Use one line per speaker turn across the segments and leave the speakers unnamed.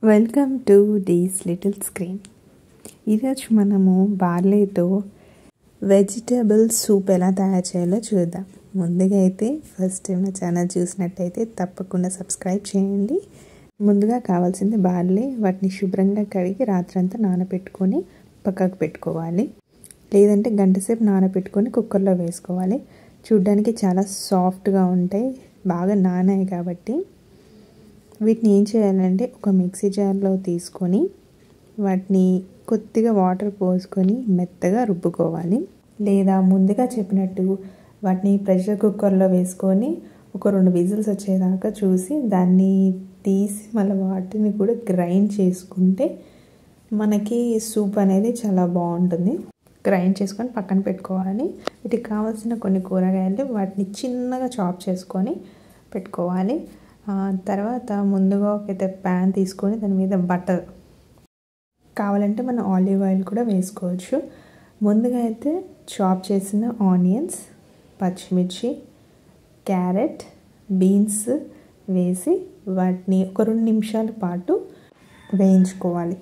welcome to this little screen ఈరోజు మనము బార్లీతో vegetable soup ఎలా తయారు చేయాలో చూద్దాం ముందుగా అయితే ఫస్ట్ టైం నా ఛానల్ చూసినట్టయితే తప్పకుండా సబ్స్క్రైబ్ చేయండి ముందుగా కావాల్సింది బార్లీ వాటిని శుభ్రంగా కడిగి రాత్రంతా నానబెట్టుకొని పక్కకు పెట్టుకోవాలి లేదంటే గంట సేపు నానబెట్టుకొని కుక్కర్లో వేసుకోవాలి చూడ్డానికి చాలా సాఫ్ట్గా ఉంటాయి బాగా నానాయి కాబట్టి వీటిని ఏం చేయాలంటే ఒక మిక్సీ జార్లో తీసుకొని వాటిని కొద్దిగా వాటర్ పోసుకొని మెత్తగా రుబ్బుకోవాలి లేదా ముందుగా చెప్పినట్టు వాటిని ప్రెషర్ కుక్కర్లో వేసుకొని ఒక రెండు విజిల్స్ వచ్చేదాకా చూసి దాన్ని తీసి మళ్ళీ వాటిని కూడా గ్రైండ్ చేసుకుంటే మనకి సూప్ అనేది చాలా బాగుంటుంది గ్రైండ్ చేసుకొని పక్కన పెట్టుకోవాలి వీటికి కావాల్సిన కొన్ని కూరగాయలు వాటిని చిన్నగా చాప్ చేసుకొని పెట్టుకోవాలి తర్వాత ముందుగా ఒక ప్యాన్ తీసుకొని దాని మీద బటర్ కావాలంటే మనం ఆలివ్ ఆయిల్ కూడా వేసుకోవచ్చు ముందుగా అయితే చాప్ చేసిన ఆనియన్స్ పచ్చిమిర్చి క్యారెట్ బీన్స్ వేసి వాటిని ఒక రెండు నిమిషాల పాటు వేయించుకోవాలి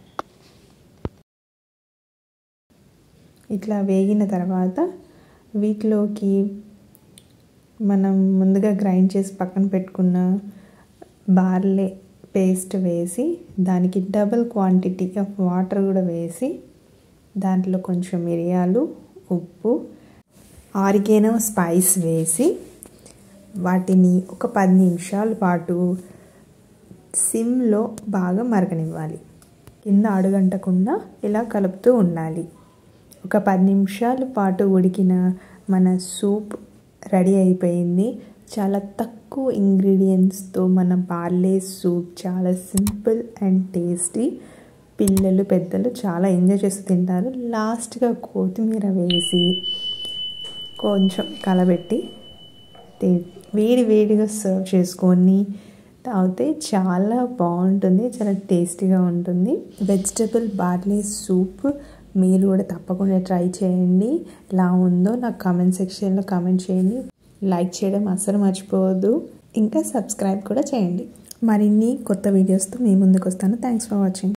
ఇట్లా వేగిన తర్వాత వీటిలోకి మనం ముందుగా గ్రైండ్ చేసి పక్కన పెట్టుకున్న బార్లే పేస్ట్ వేసి దానికి డబుల్ క్వాంటిటీ ఆఫ్ వాటర్ కూడా వేసి దాంట్లో కొంచెం మిరియాలు ఉప్పు ఆరిగేనో స్పైస్ వేసి వాటిని ఒక పది నిమిషాల పాటు సిమ్లో బాగా మరగనివ్వాలి కింద అడుగంటకుండా ఇలా కలుపుతూ ఉండాలి ఒక పది నిమిషాల పాటు ఉడికిన మన సూప్ రెడీ అయిపోయింది చాలా తక్కువ ఇంగ్రీడియంట్స్తో మన బార్లే సూప్ చాలా సింపుల్ అండ్ టేస్టీ పిల్లలు పెద్దలు చాలా ఎంజాయ్ చేస్తూ తింటారు లాస్ట్గా కొత్తిమీర వేసి కొంచెం కలబెట్టి వేడి వేడిగా సర్వ్ చేసుకొని తాగితే చాలా బాగుంటుంది చాలా టేస్టీగా ఉంటుంది వెజిటబుల్ బార్లీ సూప్ మీరు కూడా తప్పకుండా ట్రై చేయండి ఎలా ఉందో నాకు కామెంట్ సెక్షన్లో కామెంట్ చేయండి లైక్ చేయడం అస్సలు మర్చిపోవద్దు ఇంకా సబ్స్క్రైబ్ కూడా చేయండి మరిన్ని కొత్త వీడియోస్తో మీ ముందుకు వస్తాను థ్యాంక్స్ ఫర్ వాచింగ్